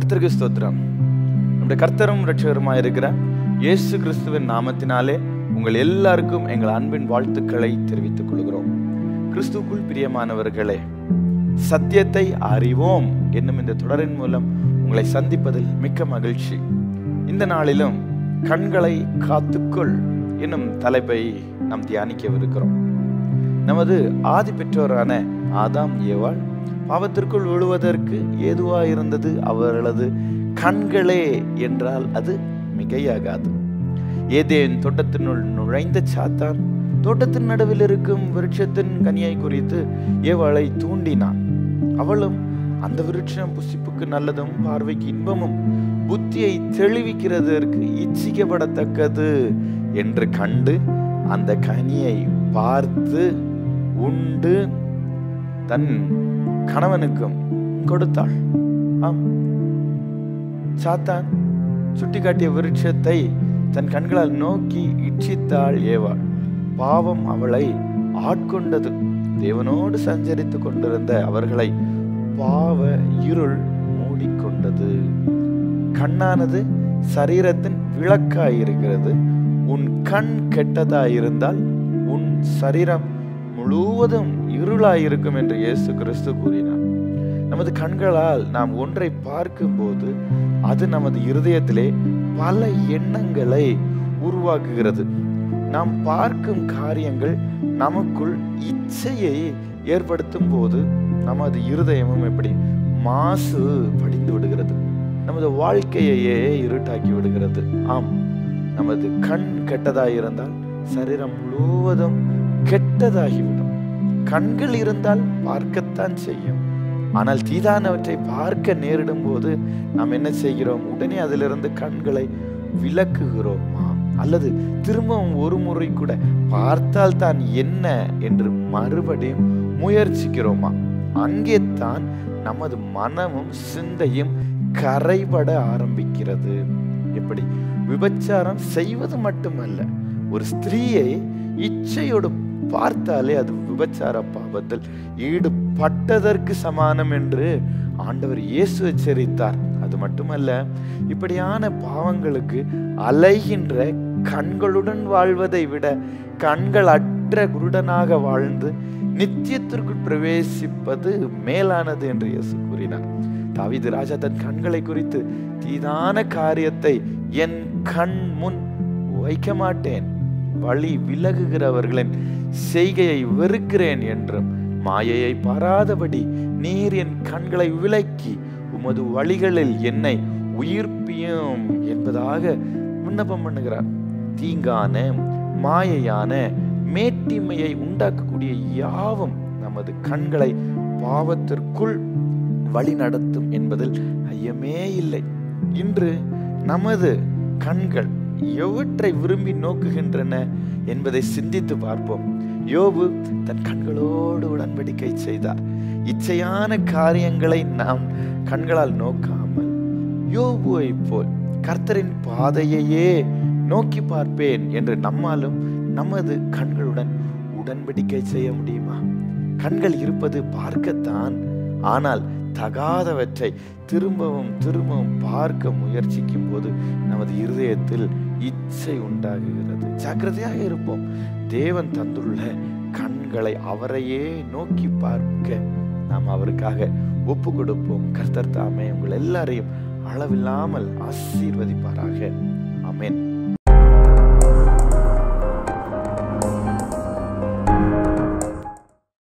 கர்த்தருக்கு ஸ்தோத்திரம் நம்முடைய கர்த்தரும் ரட்சகருமாய் இருக்கிற இயேசு கிறிஸ்துவின் நாமத்தினாலே உங்கள் எல்லாருக்கும் எங்கள் அன்பின் வாழ்த்துக்களை தெரிவித்துக் கொள்கிறோம் கிறிஸ்துக்குள் பிரியமானவர்களே சத்தியத்தை அறிவோம் என்னும் இந்த தொடரின் மூலம் உங்களை சந்திப்பதில் மிக்க மகிழ்ச்சி இந்த நாளிலும் கண்களை காத்துக்கொள் என்னும் தலைப்பை நாம் தியானிக்கவிருக்கிறோம் நமது ஆதி பெற்றோரான ஆதாம் ஏவாள் பாவத்திற்குள் விழுவதற்கு ஏதுவாயிருந்தது அவர்களது கண்களே என்றால் அது மிகையாகாது ஏதேன் தோட்டத்தினுள் நுழைந்த சாத்தான் தோட்டத்தின் நடுவில் இருக்கும் விருட்சத்தின் கனியை குறித்து ஏவாளை தூண்டினான் அவளும் அந்த விருட்சம் புசிப்புக்கு நல்லதும் பார்வைக்கு இன்பமும் புத்தியை தெளிவிக்கிறதற்கு இச்சிக்கப்படத்தக்கது என்று கண்டு அந்த கனியை பார்த்து உண்டு தன் கணவனுக்கும் கொடுத்தாள் ஆம் சாத்தான் சுட்டிக்காட்டிய விருட்சத்தை தன் கண்களால் நோக்கி இச்சித்தாள் ஏவாள் பாவம் அவளை ஆட்கொண்டது தேவனோடு சஞ்சரித்து கொண்டிருந்த அவர்களை பாவ இருள் மூடிக்கொண்டது கண்ணானது சரீரத்தின் விளக்காய் இருக்கிறது உன் கண் கெட்டதாயிருந்தால் உன் சரீரம் முழுவதும் இருளாயிருக்கும் என்று இயேசு கிறிஸ்து கூறினார் நமது கண்களால் நாம் ஒன்றை பார்க்கும்போது அது நமது இருதயத்திலே பல எண்ணங்களை உருவாக்குகிறது நாம் பார்க்கும் காரியங்கள் நமக்குள் இச்சையை ஏற்படுத்தும் போது நமது இருதயமும் எப்படி மாசு படிந்து விடுகிறது நமது வாழ்க்கையையே இருட்டாக்கி விடுகிறது ஆம் நமது கண் கெட்டதாயிருந்தால் சரீரம் முழுவதும் கெட்டதாகிவிடும் கண்கள் இருந்தால் பார்க்கத்தான் செய்யும் ஆனால் தீதானவற்றை பார்க்க நேரிடும் போது நாம் என்ன செய்கிறோம் உடனே அதிலிருந்து கண்களை விலக்குகிறோமா அல்லது திரும்பவும் ஒரு முறை கூட பார்த்தால் தான் என்ன என்று மறுபடியும் முயற்சிக்கிறோமா அங்கே தான் நமது மனமும் சிந்தையும் கரைபட ஆரம்பிக்கிறது எப்படி விபச்சாரம் செய்வது மட்டுமல்ல ஒரு ஸ்திரீயை இச்சையோடு பார்த்தாலே அது விபச்சார பாவத்தில் ஈடுபட்டதற்கு சமானம் என்று ஆண்டவர் இயேசு எச்சரித்தார் அது மட்டுமல்ல இப்படியான பாவங்களுக்கு அலைகின்ற கண்களுடன் வாழ்வதை விட கண்கள் அற்ற குருடனாக வாழ்ந்து நித்தியத்திற்குள் பிரவேசிப்பது மேலானது என்று இயேசு கூறினார் தாவீது ராஜா தன் கண்களை குறித்து தீதான காரியத்தை என் கண் முன் வைக்க மாட்டேன் வழி விலகுகிறவர்களின் செய்கையை வெறுக்கிறேன் என்றும் மாயையை பாராதபடி நீர் என் கண்களை விலக்கி உமது வழிகளில் என்னை உயிர்ப்பியும் என்பதாக விண்ணப்பம் பண்ணுகிறார் தீங்கான மாயையான மேட்டிமையை உண்டாக்கக்கூடிய யாவும் நமது கண்களை பாவத்திற்குள் வழி நடத்தும் என்பதில் ஐயமே இல்லை இன்று நமது கண்கள் எவற்றை விரும்பி நோக்குகின்றன என்பதை சிந்தித்து பார்ப்போம் யோபு தன் கண்களோடு உடன்படிக்கை செய்தார் இச்சையான காரியங்களை நாம் கண்களால் நோக்காமல் யோபுவை போல் கர்த்தரின் பாதையையே நோக்கி பார்ப்பேன் என்று நம்மாலும் நமது கண்களுடன் உடன்படிக்கை செய்ய முடியுமா கண்கள் இருப்பது பார்க்கத்தான் ஆனால் தகாதவற்றை திரும்பவும் திரும்பவும் பார்க்க முயற்சிக்கும் போது நமது இருதயத்தில் இச்சை உண்டாகுகிறது ஜாக்கிரதையாக இருப்போம் தேவன் தந்துள்ள கண்களை அவரையே நோக்கி பார்க்க நாம் அவருக்காக ஒப்பு கொடுப்போம் கர்த்தர் தாமே உங்கள் எல்லாரையும் அளவில்லாமல் ஆசீர்வதிப்பாராக அமேன்